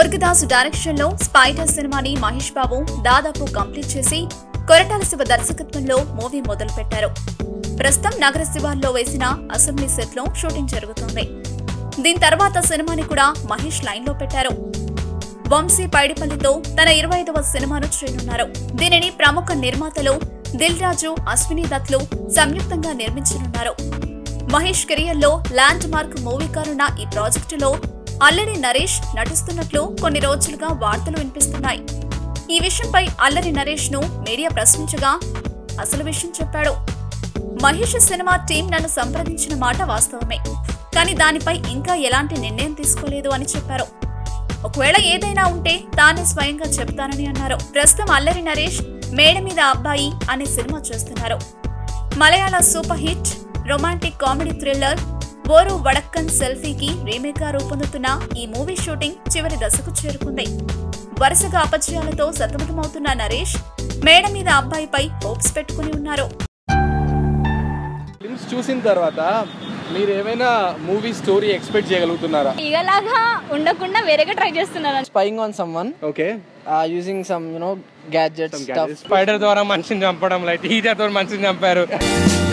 మురుగదాసు direction లో spider సినిమాని మహేష్ బాబు దాదాపు కంప్లీట్ చేసి కొరటాల శివ దర్శకత్వంలో మూవీ మొదలు పెట్టారు ప్రస్తుతం నగర శివార్లో వేసిన అసెంబ్లీ సెట్ లో షూటింగ్ జరుగుతుంది దీని తర్వాత సినిమాని కూడా మహేష్ లైన్ లో పెట్టారు వంశీ పైడిపల్లితో తన ఇరవై ఐదవ సినిమాను చేయనున్నారు దీనిని ప్రముఖ నిర్మాతలు దిల్ రాజు అశ్విని దత్లు సంయుక్తంగా నిర్మించనున్నారు మహేష్ కెరియర్ లో ల్యాండ్ మార్క్ మూవీ కానున్న ఈ ప్రాజెక్టులో అల్లరి నరేష్ నటిస్తున్నట్లు కొన్ని రోజులుగా వార్తలు వినిపిస్తున్నాయి ఈ విషయంపై అల్లరి నరేష్ ను మీడియా ప్రశ్నించగా అసలు విషయం చెప్పాడు మహేష్ సినిమా టీం నన్ను సంప్రదించిన మాట వాస్తవమే కానీ దానిపై ఇంకా ఎలాంటి నిర్ణయం తీసుకోలేదు అని చెప్పారు ఒకవేళ ఏదైనా ఉంటే తానే స్వయంగా చెప్తానని అన్నారు ప్రస్తుతం అల్లరి నరేష్ మేడ మీద అబ్బాయి అనే సినిమా చేస్తున్నారు మలయాళ super hit romantic comedy thriller Oru Vadakkan సెల్ఫీకి రీమేక్ గా రూపొందుతున్న ఈ మూవీ షూటింగ్ చివరి దశకు చేరుకుంది వరుసగా అపజయాలతో సతమతమవుతున్న నరేష్ మేడ మీద అబ్బాయిపై హోప్స్ పెట్టుకుని ఉన్నారు ఫిల్మ్స్ చూసిన తర్వాత మీరు ఏమైనా మూవీ స్టోరీ ఎక్స్పెక్ట్ చేయగలుగుతున్నారా ఇగలాగా ఉండకుండా వేరేగా ట్రై చేస్తున్నాను spying on someone okay uh, using some you know gadgets stuff Spyder ద్వారా మనిషిని చంపడం లైట్ హీటర్ తో మనిషిని చంపారు